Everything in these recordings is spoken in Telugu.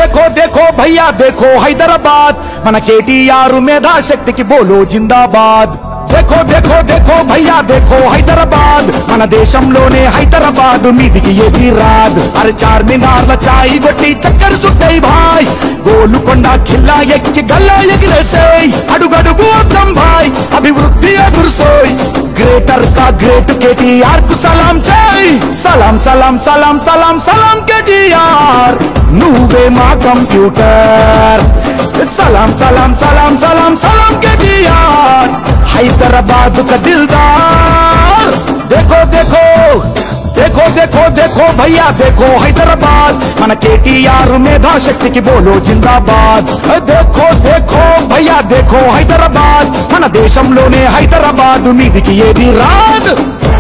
देखो देखो भैया देखो హైదరాబాద్ మన కేటీఆర్ మేధాశక్తికి బోలో జిందాబాద్ देखो देखो देखो భయ్యా देखो హైదరాబాద్ మన దేశంలోనే హైదరాబాద్ మీదికి ఏది రాదు అరే చార్మినార్ల చాయి కొట్టి చక్కెర సుట్టై భాయ్ గోలుకొండ ఖిల్లా ఎక్కి గల్లా ఎగిరేసేయ్ అడుగడుగు అర్థం భాయ్ అభివృద్ధి ఎదురుసోయ్ గ్రేటర్ కా గ్రేట్ కేటీఆర్ కు సలాం చేయి సలాం సలాం సలాం సలాం సలాం కేటీఆర్ నువ్వే మా కంప్యూటర్ సలాం సలాం సలాం సలాం సలాం కేటీఆర్ హైదరాబాద్ का दिलदार देखो देखो देखो देखो देखो भैया देखो హైదరాబాద్ మన కేటీఆర్ మేధాశక్తికి బోలో జిందాబాద్ देखो देखो భయ్యా देखो హైదరాబాద్ మన దేశంలోనే హైదరాబాద్ మీదికి ఏది రాదు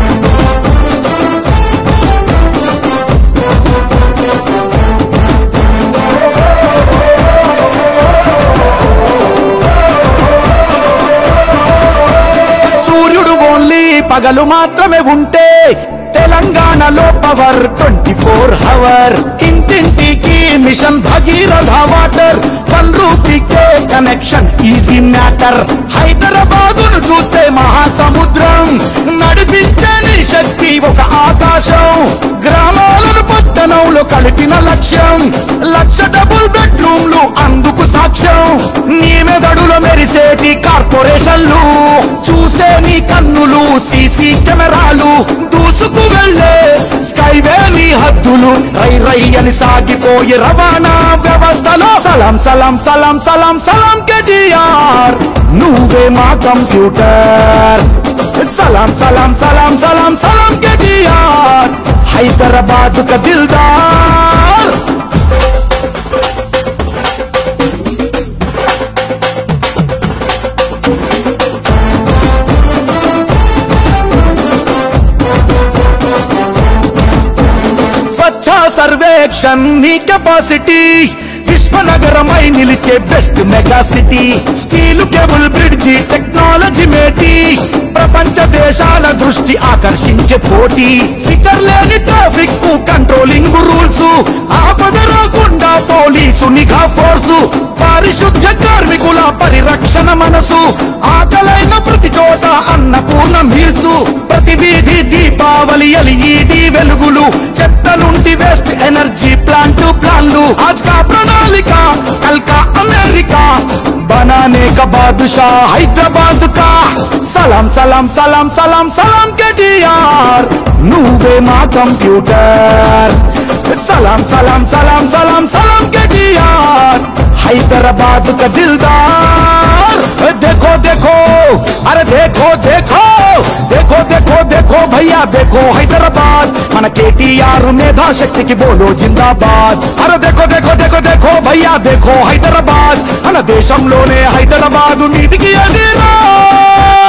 సూర్యుడు ఓన్లీ పగలు మాత్రమే ఉంటే తెలంగాణలో పవర్ ట్వంటీ ఫోర్ హవర్ ఇంటింటికి మిషన్ భగీరథ వాటర్ వన్ రూపీకే కనెక్షన్ ఈజీ మ్యాటర్ హైదరాబాదును చూస్తే మహాసముద్రం నడిపించని శక్తి ఒక ఆకాశం గ్రామాలను పట్టణంలో కలిపిన లక్ష్యం లక్ష డబుల్ బెడ్రూమ్లు అందుకు సాక్ష్యం నీ మెదడులో మెరిసేటి కార్పొరేషన్లు చూసే నీ కన్నులు సీసీ కెమెరాలు దూసుకు వెళ్ళే స్కైవే నీ హద్దులు రై రై అని సాగిపోయే రవాణా వ్యవస్థలో సలాం సలాం సలాం సలాం సలాం కేటీఆర్ నువ్వే మా కంప్యూటర్ సలాం సలాం సలాం సలాం సలాం కేటీఆర్ హైదరాబాద్ కా దిల్దార్ స్వచ్ఛ సర్వేక్షణ్ నీ కెపాసిటీ విశ్వనగరమై నిలిచే best mega city steel cable bridge technology మేటి ప్రపంచ దేశాల దృష్టి ఆకర్షించే పోటీ ఫిగర్ లేని ట్రాఫిక్ కు కంట్రోలింగ్ రూల్స్ ఆపద రాకుండా పోలీసు నిఘా ఫోర్సు పారిశుద్ధ కార్మికుల పరిరక్షణ మనసు ఆకలైన ప్రతి చోట అన్నపూర్ణ మీల్సు ప్రతి వీధి దీపావళి ఎల్ఈడి వెలుగులు చెత్త నుండి వేస్ట్ ఎనర్జీ ప్లాంట్ ప్లాన్లు ఆజ్ కా ప్రణాళిక కల్ కా అమెరికా बनाने का बादशाह हैदराबाद का सलाम सलाम सलाम सलाम सलाम కేటీఆర్ నువ్వే మా కంప్యూటర్ సలాం సలాం సలాం సలాం సలాం కేటీఆర్ హైదరాబాద్ का दिलदार देखो देखो अरे देखो देखो देखो देखो देखो भैया देखो హైదరాబాద్ మన కేటీఆర్ మేధాశక్తికి బోలో జిందాబాద్ అరే देखो देखो देखो देखो భయ్యా देखो హైదరాబాద్ మన దేశంలోనే హైదరాబాద్ మీదికి ఎదిరా